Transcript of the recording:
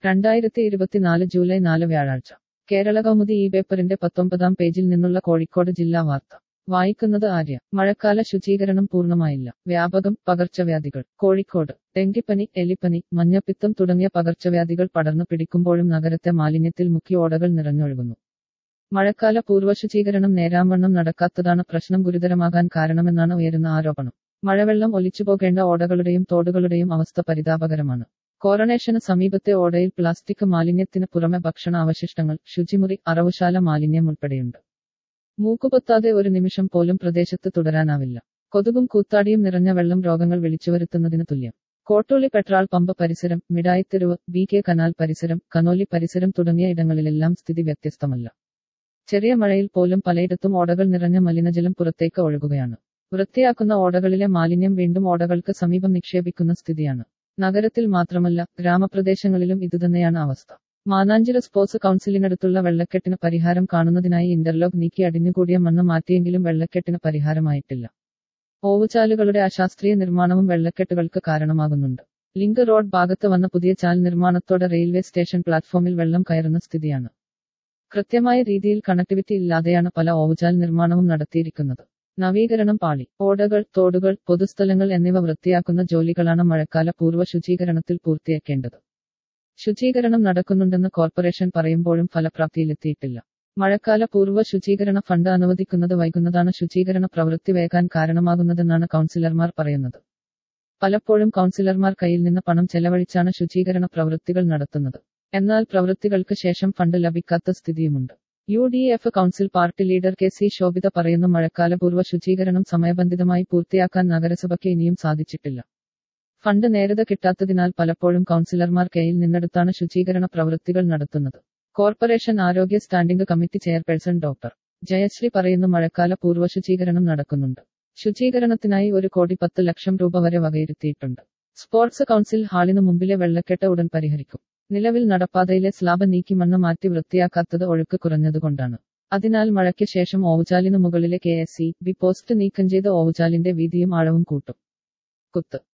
രണ്ടായിരത്തി ഇരുപത്തിനാല് ജൂലൈ നാല് വ്യാഴാഴ്ച കേരള കൗമുദി ഈ പേപ്പറിന്റെ പത്തൊമ്പതാം പേജിൽ നിന്നുള്ള കോഴിക്കോട് ജില്ലാ വാർത്ത വായിക്കുന്നത് ആര്യ മഴക്കാല ശുചീകരണം പൂർണ്ണമായില്ല വ്യാപകം പകർച്ചവ്യാധികൾ കോഴിക്കോട് ഡെങ്കിപ്പനി എലിപ്പനി മഞ്ഞപ്പിത്തം തുടങ്ങിയ പകർച്ചവ്യാധികൾ പടർന്നു പിടിക്കുമ്പോഴും നഗരത്തെ മാലിന്യത്തിൽ മുക്കി ഓടകൾ നിറഞ്ഞൊഴുകുന്നു മഴക്കാല പൂർവ്വ ശുചീകരണം നേരാംവണ്ണം നടക്കാത്തതാണ് പ്രശ്നം ഗുരുതരമാകാൻ കാരണമെന്നാണ് ഉയരുന്ന ആരോപണം മഴവെള്ളം ഒലിച്ചുപോകേണ്ട ഓടകളുടെയും തോടുകളുടെയും അവസ്ഥ പരിതാപകരമാണ് കോറണേഷന് സമീപത്തെ ഓടയിൽ പ്ലാസ്റ്റിക് മാലിന്യത്തിന് പുറമെ ഭക്ഷണ അവശിഷ്ടങ്ങൾ ശുചിമുറി അറവുശാല മാലിന്യം ഉൾപ്പെടെയുണ്ട് മൂക്കുപൊത്താതെ ഒരു നിമിഷം പോലും പ്രദേശത്ത് തുടരാനാവില്ല കൊതുകും കൂത്താടിയും നിറഞ്ഞ വെള്ളം രോഗങ്ങൾ വിളിച്ചുവരുത്തുന്നതിന് തുല്യം കോട്ടൂളി പെട്രോൾ പമ്പ് പരിസരം മിഠായിത്തെരുവ് ബി കെ കനാൽ പരിസരം കനോലി പരിസരം തുടങ്ങിയ ഇടങ്ങളിലെല്ലാം സ്ഥിതി വ്യത്യസ്തമല്ല ചെറിയ മഴയിൽ പോലും പലയിടത്തും ഓടകൾ നിറഞ്ഞ മലിനജലം പുറത്തേക്ക് ഒഴുകുകയാണ് വൃത്തിയാക്കുന്ന ഓടകളിലെ മാലിന്യം വീണ്ടും ഓടകൾക്ക് സമീപം നിക്ഷേപിക്കുന്ന സ്ഥിതിയാണ് നഗരത്തിൽ മാത്രമല്ല ഗ്രാമപ്രദേശങ്ങളിലും ഇതുതന്നെയാണ് അവസ്ഥ മാനാഞ്ചിറ സ്പോർട്സ് കൗൺസിലിനടുത്തുള്ള വെള്ളക്കെട്ടിന് പരിഹാരം കാണുന്നതിനായി ഇന്റർലോക്ക് നീക്കി അടിഞ്ഞുകൂടിയ മണ്ണ് മാറ്റിയെങ്കിലും വെള്ളക്കെട്ടിന് പരിഹാരമായിട്ടില്ല ഓവുചാലുകളുടെ അശാസ്ത്രീയ നിർമ്മാണവും വെള്ളക്കെട്ടുകൾക്ക് കാരണമാകുന്നുണ്ട് ലിങ്ക് റോഡ് ഭാഗത്ത് വന്ന പുതിയ ചാൽ നിർമ്മാണത്തോടെ റെയിൽവേ സ്റ്റേഷൻ പ്ലാറ്റ്ഫോമിൽ വെള്ളം കയറുന്ന സ്ഥിതിയാണ് കൃത്യമായ രീതിയിൽ കണക്ടിവിറ്റി ഇല്ലാതെയാണ് പല ഓവുചാൽ നിർമ്മാണവും നടത്തിയിരിക്കുന്നത് നവീകരണം പാളി ഓടകൾ തോടുകൾ പൊതുസ്ഥലങ്ങൾ എന്നിവ വൃത്തിയാക്കുന്ന ജോലികളാണ് മഴക്കാല പൂർവ്വ ശുചീകരണത്തിൽ പൂർത്തിയാക്കേണ്ടത് ശുചീകരണം നടക്കുന്നുണ്ടെന്ന് കോർപ്പറേഷൻ പറയുമ്പോഴും ഫലപ്രാപ്തിയിലെത്തിയിട്ടില്ല മഴക്കാല പൂർവ്വ ശുചീകരണ ഫണ്ട് അനുവദിക്കുന്നത് വൈകുന്നതാണ് ശുചീകരണ പ്രവൃത്തി വേഗാൻ കാരണമാകുന്നതെന്നാണ് കൗൺസിലർമാർ പറയുന്നത് പലപ്പോഴും കൗൺസിലർമാർ കയ്യിൽ നിന്ന് പണം ചെലവഴിച്ചാണ് ശുചീകരണ പ്രവൃത്തികൾ നടത്തുന്നത് എന്നാൽ പ്രവൃത്തികൾക്ക് ശേഷം ഫണ്ട് ലഭിക്കാത്ത സ്ഥിതിയുമുണ്ട് U D F council party leader K C Shobhitha പറയുന്നു മഴക്കാല പൂർവ്വ ശുചീകരണം സമയബന്ധിതമായി പൂർത്തിയാക്കാൻ നഗരസഭയ്ക്ക് ഇനിയും സാധിച്ചിട്ടില്ല ഫണ്ട് നേരത്തെ കിട്ടാത്തതിനാൽ പലപ്പോഴും കൗൺസിലർമാർ കയ്യിൽ നിന്നെടുത്താണ് ശുചീകരണ പ്രവൃത്തികൾ നടത്തുന്നത് കോർപ്പറേഷൻ ആരോഗ്യ standing committee chairperson doctor Jayasree പറയുന്നു മഴക്കാല പൂർവ്വ ശുചീകരണം നടക്കുന്നുണ്ട് ശുചീകരണത്തിനായി ഒരു കോടി പത്ത് ലക്ഷം രൂപ വരെ വകയിരുത്തിയിട്ടുണ്ട് സ്പോർട്സ് കൗൺസിൽ ഹാളിനു മുമ്പിലെ വെള്ളക്കെട്ട് ഉടൻ പരിഹരിക്കും നിലവിൽ നടപ്പാതയിലെ സ്ലാബ് നീക്കി മണ്ണ് മാറ്റി വൃത്തിയാക്കാത്തത് ഒഴുക്ക് കുറഞ്ഞതുകൊണ്ടാണ് അതിനാൽ മഴയ്ക്ക് ശേഷം ഓവുചാലിനു മുകളിലെ K S C B post നീക്കം ചെയ്ത് ഓവുചാലിന്റെ വീതിയും ആഴവും കൂട്ടും കുത്ത്